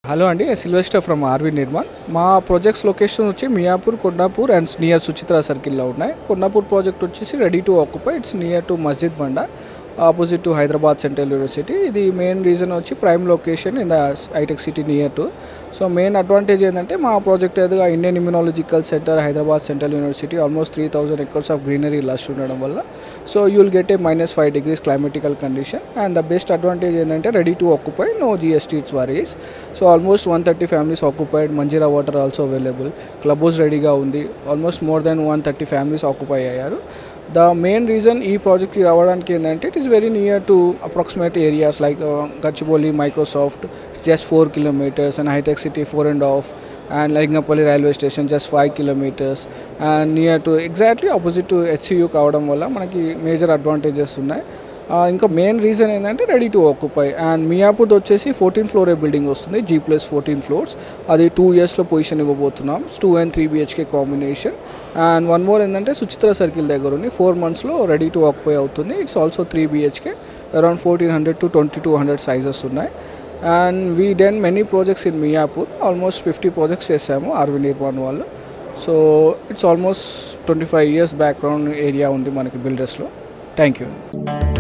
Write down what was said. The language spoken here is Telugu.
హలో అండి సిల్వెస్టర్ ఫ్రమ్ ఆర్వి నిర్మాణ్ మా ప్రాజెక్ట్స్ లొకేషన్ వచ్చి మియాపూర్ కొండాపూర్ అండ్ నియర్ సుచిత్ర సర్కిల్లో ఉన్నాయి కొండాపూర్ ప్రాజెక్ట్ వచ్చేసి ready to occupy it's near to Masjid Banda opposite to Hyderabad central university ఇది మెయిన్ రీజన్ వచ్చి ప్రైమ్ లొకేషన్ ఇన్ ద హైటెక్ city near to so main advantage ఏంటంటే మా ప్రాజెక్ట్ ఎదుగా Indian immunological centre Hyderabad central university almost three thousand acres of greenery lush ఉండడం వల్ల సో you will get a minus five degrees climatical condition and the best advantage ఏంటంటే ready to occupy no GST it's worries so almost one thirty families occupied Manjira water also available club house రెడీగా ఉంది almost more than one thirty families occupy అయ్యారు ద మెయిన్ రీజన్ ఈ ప్రాజెక్ట్కి రావడానికి ఏంటంటే it is very near to approximate areas like Gachibowli Microsoft just four kilometres and హైటెక్ city four and half and Lingampally railway station just five kilometres and near to exactly opposite to HCU కావడం వల్ల మనకి మేజర్ అడ్వాంటేజెస్ ఉన్నాయి ఆ, ఇంకా మెయిన్ రీజన్ ఏంటంటే ready to occupy and Miyapur వచ్చేసి ఫోర్టీన్ ఫ్లోర్ బిల్డింగ్ వస్తుంది జీ ప్లస్ ఫోర్టీన్ ఫ్లోర్స్ అది టూ ఇయర్స్లో పొజిషన్ ఇవ్వబోతున్నాం two and three BHK combination and one more ఏంటంటే సుచిత్ర సర్కిల్ దగ్గర ఉంది ఫోర్ మంత్స్లో రెడీ టు ఆక్యుపై అవుతుంది it's also three BHK around fourteen hundred to twenty two hundred sizes ఉన్నాయి and we den many projects in Miyapur almost fifty projects చేసాము ఆర్వి నిర్మాణ్ వాళ్ళు so it's almost twenty five years background area ఉంది మనకి బిల్డర్స్లో థ్యాంక్ యూ